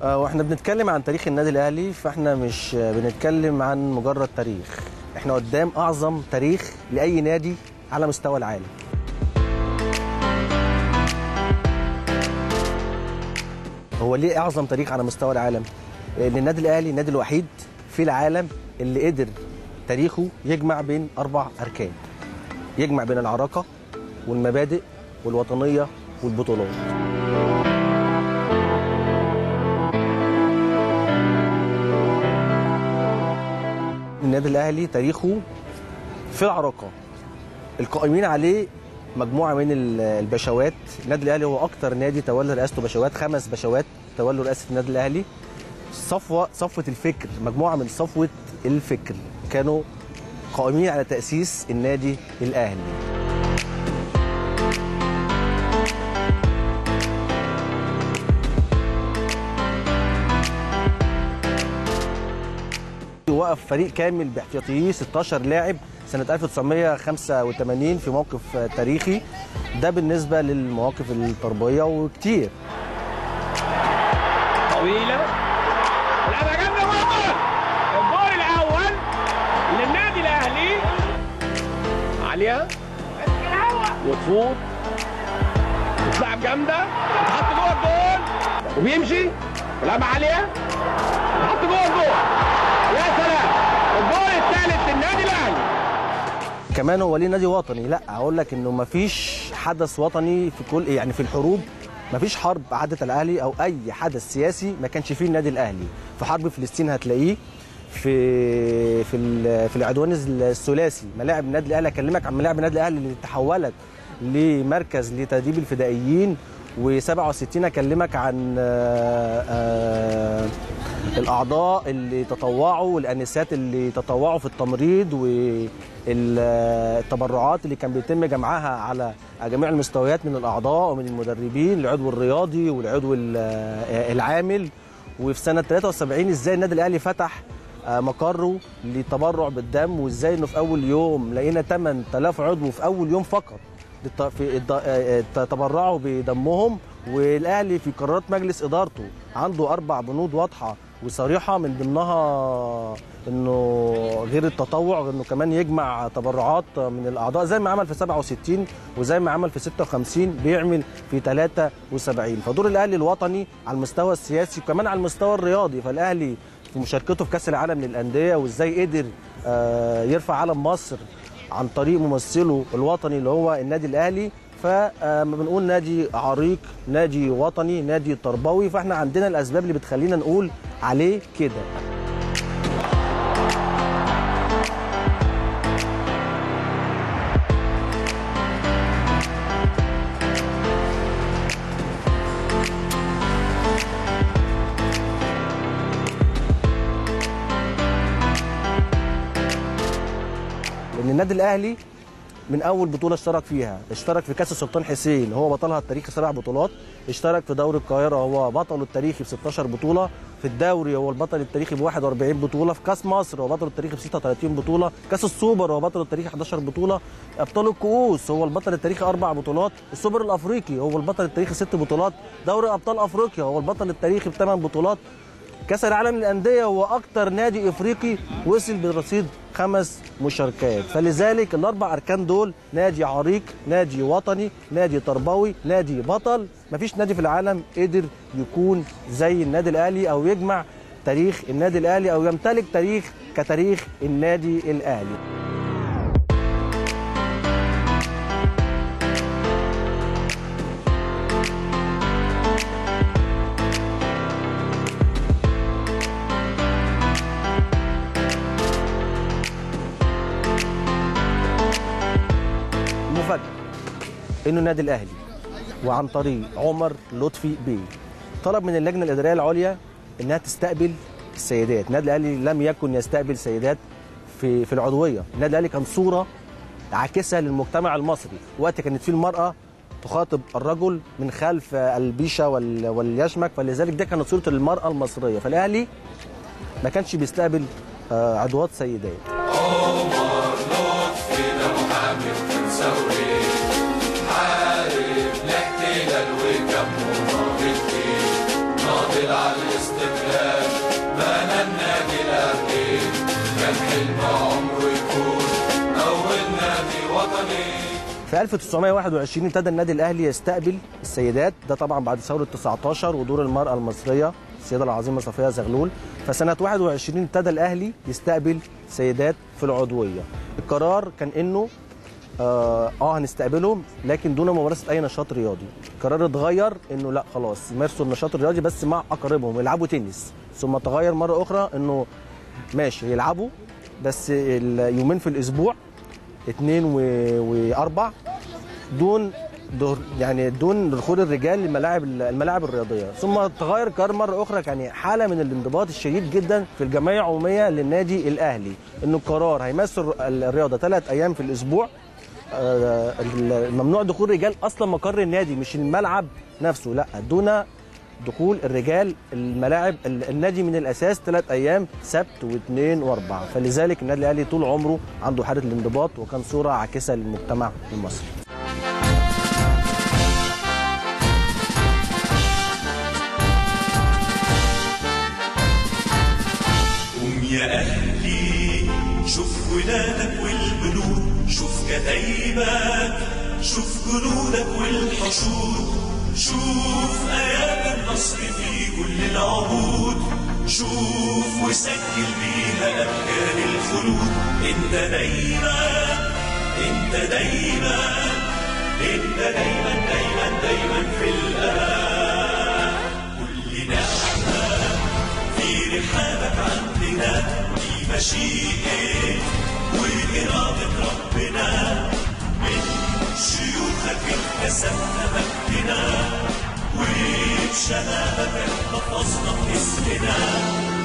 آه، واحنا بنتكلم عن تاريخ النادي الاهلي فاحنا مش آه، بنتكلم عن مجرد تاريخ احنا قدام اعظم تاريخ لاي نادي على مستوى العالم هو ليه اعظم تاريخ على مستوى العالم لان النادي الاهلي النادي الوحيد في العالم اللي قدر تاريخه يجمع بين اربع اركان يجمع بين العراقه والمبادئ والوطنيه والبطولات النادي الاهلي تاريخه في العراقه القائمين عليه مجموعه من ال- البشوات النادي الاهلي هو اكتر نادي تولى رئاسته بشوات خمس بشوات تولوا رئاسه النادي الاهلي صفوه صفوه الفكر مجموعه من صفوه الفكر كانوا قائمين على تاسيس النادي الاهلي وقف فريق كامل باحتياطيه 16 لاعب سنة 1985 في موقف تاريخي ده بالنسبة للمواقف التربوية وكتير طويلة لعبة جامدة جول الجول الأول للنادي الأهلي عالية وتفوت وتلعب جامدة تحط جوه الجول وبيمشي ولعبة عالية تحط جوه الجول يا سلام الجول الثالث للنادي الأهلي كمان هو ليه نادي وطني لا هقول لك انه مفيش حدث وطني في كل يعني في الحروب مفيش حرب عدت على الاهلي او اي حدث سياسي ما كانش فيه النادي الاهلي في حرب فلسطين هتلاقيه في في ال- في العدوان الثلاثي ملاعب النادي الاهلي اكلمك عن ملاعب النادي الاهلي اللي تحولت لمركز لتدريب الفدائيين و67 اكلمك عن آه، آه، الاعضاء اللي تطوعوا والانسات اللي تطوعوا في التمريض والتبرعات اللي كان بيتم جمعها على جميع المستويات من الاعضاء ومن المدربين العضو الرياضي والعضو ال- العامل وفي سنه 73 ازاي النادي الاهلي فتح آه، مقره للتبرع بالدم وازاي انه في اول يوم لقينا 8000 عضو في اول يوم فقط للت- في الد- آه، آه، تبرعوا بدمهم والاهلي في قرارات مجلس ادارته عنده اربع بنود واضحه وصريحه من ضمنها انه غير التطوع انه كمان يجمع تبرعات من الاعضاء زي ما عمل في 67 وزي ما عمل في 56 بيعمل في 73 فدور الاهلي الوطني على المستوى السياسي وكمان على المستوى الرياضي فالاهلي في مشاركته في كاس العالم للانديه وازاي قدر آه، يرفع علم مصر عن طريق ممثله الوطني اللي هو النادي الاهلي فما بنقول نادي عريق نادي وطني نادي تربوي فاحنا عندنا الاسباب اللي بتخلينا نقول عليه كده لان النادي الاهلي من اول بطوله اشترك فيها اشترك في كاس السلطان حسين هو بطلها التاريخي سبع بطولات اشترك في دوري القاهره هو بطله التاريخي ب 16 بطوله في الدوري هو البطل التاريخي ب 41 بطوله في كاس مصر هو بطل التاريخي ب 36 بطوله كاس السوبر هو بطل التاريخي 11 بطوله ابطال الكؤوس هو البطل التاريخي اربع بطولات السوبر الافريقي هو البطل التاريخي ست بطولات دوري ابطال افريقيا هو البطل التاريخي بثمان بطولات كاس العالم للانديه هو اكتر نادي افريقي وصل برصيد خمس مشاركات فلذلك الاربع اركان دول نادي عريق نادي وطني نادي تربوي نادي بطل مفيش نادي في العالم قدر يكون زي النادي الاهلي او يجمع تاريخ النادي الاهلي او يمتلك تاريخ كتاريخ النادي الاهلي مفاجأة انه النادي الاهلي وعن طريق عمر لطفي بيه طلب من اللجنه الاداريه العليا انها تستقبل السيدات، النادي الاهلي لم يكن يستقبل سيدات في في العضويه، النادي الاهلي كان صوره عاكسه للمجتمع المصري، وقت كانت فيه المراه تخاطب الرجل من خلف البيشه وال- واليشمك فلذلك ده كانت صوره المراه المصريه، فالاهلي ما كانش بيستقبل آه، عضوات سيدات. حارب الاحتلال وكم مناضل فيه ناضل على الاستقلال كان حلم عمره يكون أول نادي وطني في 1921 ابتدى النادي الاهلي يستقبل السيدات ده طبعا بعد ثوره 19 ودور المراه المصريه السيده العظيمه صفيه زغلول فسنه 21 ابتدى الاهلي يستقبل سيدات في العضويه القرار كان انه اه, آه هنستقبلهم لكن دون ممارسه اي نشاط رياضي القرار اتغير انه لا خلاص يمارسوا النشاط الرياضي بس مع اقاربهم يلعبوا تنس ثم تغير مره اخرى انه ماشي يلعبوا بس اليومين في الاسبوع اثنين و... واربع دون دور يعني دون دخول الرجال للملاعب الملاعب الرياضيه ثم تغير القرار مره اخرى كان حاله من الانضباط الشديد جدا في الجمعيه العموميه للنادي الاهلي انه القرار هيمارس الرياضه ثلاث ايام في الاسبوع آه، ممنوع دخول رجال اصلا مقر النادي مش الملعب نفسه لا دون دخول الرجال الملاعب ال- النادي من الاساس ثلاث ايام سبت واثنين واربعه فلذلك النادي الاهلي طول عمره عنده حاله الانضباط وكان صوره عاكسه للمجتمع المصري قوم يا أهلي شوف ولادك والبنود شوف كتايبك شوف جنودك والحشود شوف آيات النصر في كل العهود شوف وسجل بيها أفكار الخلود انت دايما انت دايما انت دايما دايما دايما في الأمان كل نعمة في رحابك عندنا دي مشيئة وإرادة ربنا من شيوخك اكتسبنا مجدنا وبشبابك احتفظنا باسمنا